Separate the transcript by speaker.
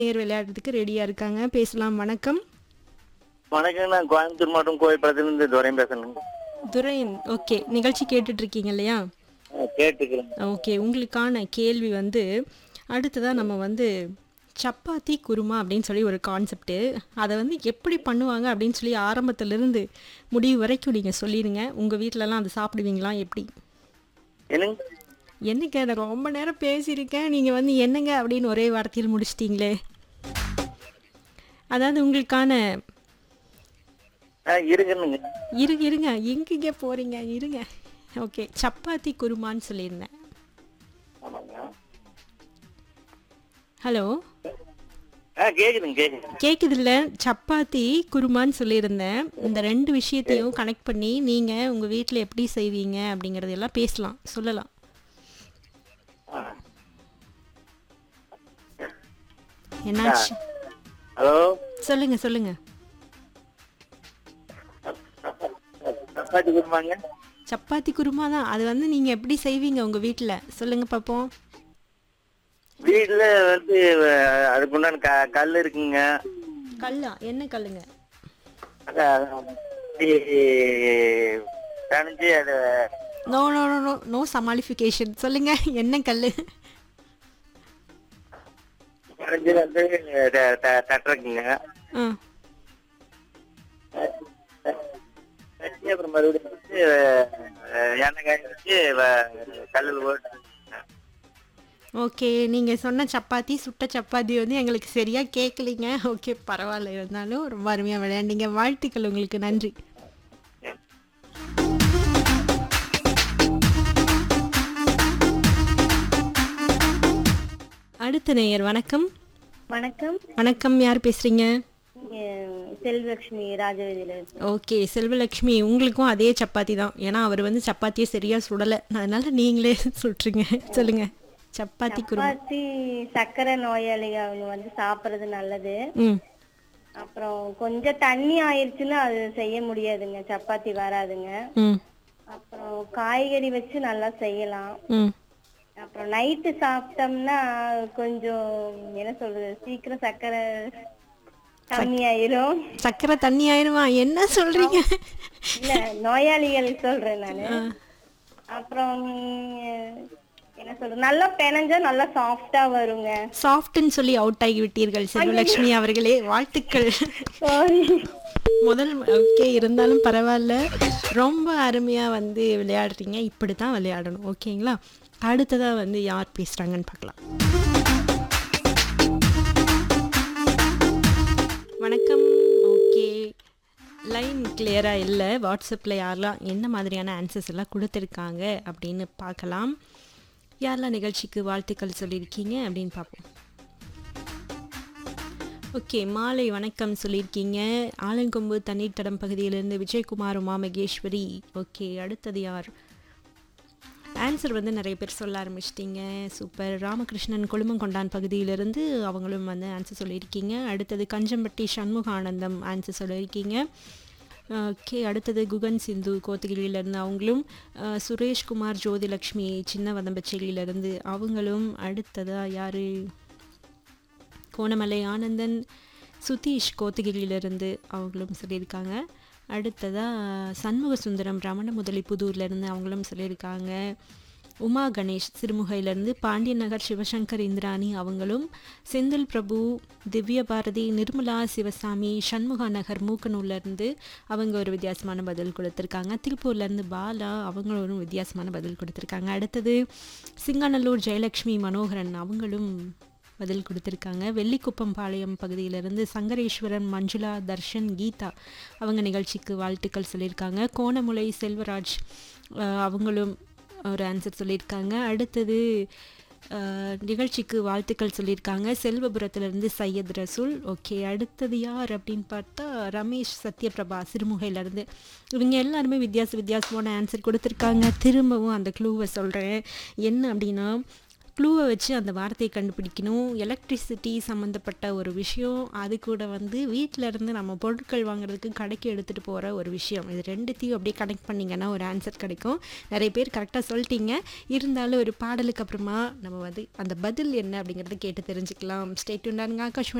Speaker 1: நேர் விளையாடுறதுக்கு ரெடியா இருக்காங்க பேசலாம் வணக்கம்
Speaker 2: வணக்கம் நான் கோயம்புத்தூர் மாவட்டம் கோவில்படத்துலேருந்து துரையும் பேசுறேங்க
Speaker 1: துரையன் ஓகே நிகழ்ச்சி கேட்டுட்டு இருக்கீங்க இல்லையா
Speaker 2: ஆ, கேட்டுக்கிறேன்
Speaker 1: ஓகே உங்களுக்கான கேள்வி வந்து அடுத்ததாக நம்ம வந்து சப்பாத்தி குருமா அப்படின்னு சொல்லி ஒரு கான்செப்ட்டு அதை வந்து எப்படி பண்ணுவாங்க அப்படின்னு சொல்லி ஆரம்பத்திலிருந்து முடிவு வரைக்கும் நீங்கள் சொல்லிடுங்க உங்கள் வீட்டிலலாம் அதை சாப்பிடுவீங்களா எப்படி
Speaker 2: என்னங்க
Speaker 1: என்னங்க நான் ரொம்ப நேரம் பேசியிருக்கேன் நீங்கள் வந்து என்னங்க அப்படின்னு ஒரே வார்த்தையில் முடிச்சிட்டிங்களே அதாவது உங்களுக்கான
Speaker 2: ஆ இருக்குന്നുங்க
Speaker 1: இருங்க இருங்க எங்கெங்க போகிறீங்க இருங்க ஓகே சப்பாத்தி குருமான்னு சொல்லியிருந்தேன்
Speaker 2: ஆமாங்க
Speaker 1: ஹலோ
Speaker 2: ஆ கேக்குதுங்க கேக்குது
Speaker 1: கேட்குதுல்ல சப்பாத்தி குருமான்னு சொல்லியிருந்தேன் இந்த ரெண்டு விஷயத்தையும் கனெக்ட் பண்ணி நீங்கள் உங்கள் வீட்டில் எப்படி செய்வீங்க அப்படிங்கிறதெல்லாம் பேசலாம் சொல்லலாம் என்னாச்சு
Speaker 2: ஹலோ
Speaker 1: சொல்லுங்க சொல்லுங்க
Speaker 2: சப்பாத்தி குருமாங்க
Speaker 1: சப்பாத்தி குருமா தான் அது வந்து நீங்கள் எப்படி செய்வீங்க உங்கள் வீட்டில் சொல்லுங்க பார்ப்போம்
Speaker 2: வீட்டில் வந்து அஹ், அதுக்கு உண்டான க கல் இருக்குங்க
Speaker 1: கல்லா என்ன கல்லுங்க
Speaker 2: கணிஞ்சு அது
Speaker 1: no no no no no சமாளிஃபிகேஷன் சொல்லுங்க என்ன கல்
Speaker 2: கணிஞ்சு வந்து த- த- தட்டுறக்குங்க
Speaker 1: ஆ
Speaker 2: தட்டி அப்புறம் மறுபடியும் வந்து அஹ், எண்ணெய் காய வச்சு வ- கல்லில் போட்டு
Speaker 1: ஓகே நீங்கள் சொன்ன சப்பாத்தி சுட்ட சப்பாத்தி வந்து எங்களுக்கு சரியாக கேட்கலிங்க ஓகே பரவாயில்ல இருந்தாலும் ரொம்ப அருமையாக விளையாண்டீங்க வாழ்த்துக்கள் உங்களுக்கு நன்றி அடுத்த நேயர் வணக்கம்
Speaker 3: வணக்கம்
Speaker 1: வணக்கம் யார் பேசுறீங்க
Speaker 3: என் செல்வலட்சுமி ராஜவேதியில இருக்கு
Speaker 1: ஓகே செல்வலட்சுமி உங்களுக்கும் அதே சப்பாத்தி தான் ஏன்னா அவர் வந்து சப்பாத்தியை சரியா சுடலை அதனால நீங்களே சுட்டுருங்க சொல்லுங்க சப்பாத்தி குருமா
Speaker 3: சப்பாத்தி சர்க்கரை நோயாளிகள் அவங்க வந்து சாப்பிடுறது நல்லது
Speaker 1: ம்
Speaker 3: அப்புறம் கொஞ்சம் தண்ணி ஆயிருச்சுன்னா அது செய்ய முடியாதுங்க சப்பாத்தி வராதுங்க
Speaker 1: ம்
Speaker 3: அப்புறம் காய்கறி வச்சு நல்லா செய்யலாம்
Speaker 1: ம்
Speaker 3: அப்புறம் நைட்டு சாப்பிட்டோம்னா கொஞ்சம் என்ன சொல்றது சீக்கிரம் சர்க்கரை கம்மியாயிரும்
Speaker 1: சக்கரை தண்ணி ஆயிடுமா என்ன சொல்றீங்க
Speaker 3: இல்ல நோயாளிகளுக்கு சொல்றேன் நானு அப்புறம் என்ன சொல்றது நல்லா பெனஞ்சா நல்லா சாஃப்டா வருங்க
Speaker 1: சாஃப்ட்னு சொல்லி அவுட் ஆகி விட்டீர்கள் செல்வலட்சுமி அவர்களே வாழ்த்துக்கள்
Speaker 3: சாரி
Speaker 1: முதல் ஓகே இருந்தாலும் பரவாயில்ல ரொம்ப அருமையா வந்து விளையாடுறீங்க இப்படி தான் விளையாடணும் ஓகேங்களா அடுத்ததா வந்து யார் பேசுறாங்கன்னு பார்க்கலாம் வணக்கம் ஓகே லைன் கிளியராக இல்லை வாட்ஸ்அப்பில் யாரெல்லாம் என்ன மாதிரியான ஆன்சர்ஸ் எல்லாம் கொடுத்துருக்காங்க அப்படின்னு பார்க்கலாம் யாரெல்லாம் நிகழ்ச்சிக்கு வாழ்த்துக்கள் சொல்லியிருக்கீங்க அப்படின்னு பார்ப்போம் ஓகே மாலை வணக்கம் சொல்லியிருக்கீங்க ஆலங்கொம்பு தண்ணீர் தடம் பகுதியிலிருந்து விஜயகுமார் உமா மகேஸ்வரி ஓகே அடுத்தது யார் ஆன்சர் வந்து நிறைய பேர் சொல்ல ஆரம்பிச்சிட்டிங்க சூப்பர் ராமகிருஷ்ணன் கொழுமங்கொண்டான் பகுதியிலிருந்து அவங்களும் வந்து ஆன்சர் சொல்லியிருக்கீங்க அடுத்தது கஞ்சம்பட்டி சண்முகானந்தம் ஆன்சர் சொல்லியிருக்கீங்க ஓகே அடுத்தது குகன் சிந்து கோத்தகிரியிலேருந்து அவங்களும் அஹ், சுரேஷ்குமார் ஜோதிலக்ஷ்மி சின்ன வதம்பச்சேரியிலேருந்து அவங்களும் அடுத்ததாக யார் கோணமலை ஆனந்தன் சுதீஷ் கோத்தகிரியிலிருந்து அவங்களும் சொல்லியிருக்காங்க அடுத்ததாக சண்முக சுந்தரம் ரமண முதலி புதூர்லேருந்து அவங்களும் சொல்லியிருக்காங்க உமா கணேஷ் சிறுமுகையிலேருந்து பாண்டியன் நகர் சிவசங்கர் இந்திராணி அவங்களும் செந்தில் பிரபு திவ்ய பாரதி நிர்மலா சிவசாமி சண்முகா நகர் மூக்கனூர்லேருந்து அவங்க ஒரு வித்தியாசமான பதில் கொடுத்துருக்காங்க திருப்பூர்லேருந்து பாலா அவங்களும் ஒரு வித்தியாசமான பதில் கொடுத்துருக்காங்க அடுத்தது சிங்காநல்லூர் ஜெயலக்ஷ்மி மனோகரன் அவங்களும் பதில் கொடுத்துருக்காங்க வெள்ளிக்குப்பம் பாளையம் பகுதியிலிருந்து சங்கரேஸ்வரன் மஞ்சுளா தர்ஷன் கீதா அவங்க நிகழ்ச்சிக்கு வாழ்த்துக்கள் சொல்லியிருக்காங்க கோணமுலை செல்வராஜ் அஹ், அவங்களும் ஒரு ஆன்சர் சொல்லியிருக்காங்க அடுத்தது அஹ், நிகழ்ச்சிக்கு வாழ்த்துக்கள் சொல்லியிருக்காங்க செல்வபுரத்துலேருந்து சையத் ரசூல் ஓகே அடுத்தது யார் அப்படின்னு பார்த்தா ரமேஷ் சத்யபிரபா சிறுமுகையிலேருந்து இவங்க எல்லாருமே வித்தியாச வித்தியாசமான ஆன்சர் கொடுத்துருக்காங்க திரும்பவும் அந்த க்ளூவை சொல்கிறேன் என்ன அப்படின்னா க்ளூவை வச்சு அந்த வார்த்தையை கண்டுபிடிக்கணும் எலக்ட்ரிசிட்டி சம்மந்தப்பட்ட ஒரு விஷயம் அது கூட வந்து வீட்டில் இருந்து நம்ம பொருட்கள் வாங்குறதுக்கு கடைக்கு எடுத்துகிட்டு போகிற ஒரு விஷயம் இது ரெண்டுத்தையும் அப்படியே கனெக்ட் பண்ணிங்கன்னா ஒரு ஆன்சர் கிடைக்கும் நிறைய பேர் கரெக்டாக சொல்லிட்டீங்க இருந்தாலும் ஒரு பாடலுக்கு அப்புறமா நம்ம வந்து அந்த பதில் என்ன அப்படிங்கிறத கேட்டு தெரிஞ்சுக்கலாம் ஸ்டேட் உண்டானுங்க ஆகாஷ்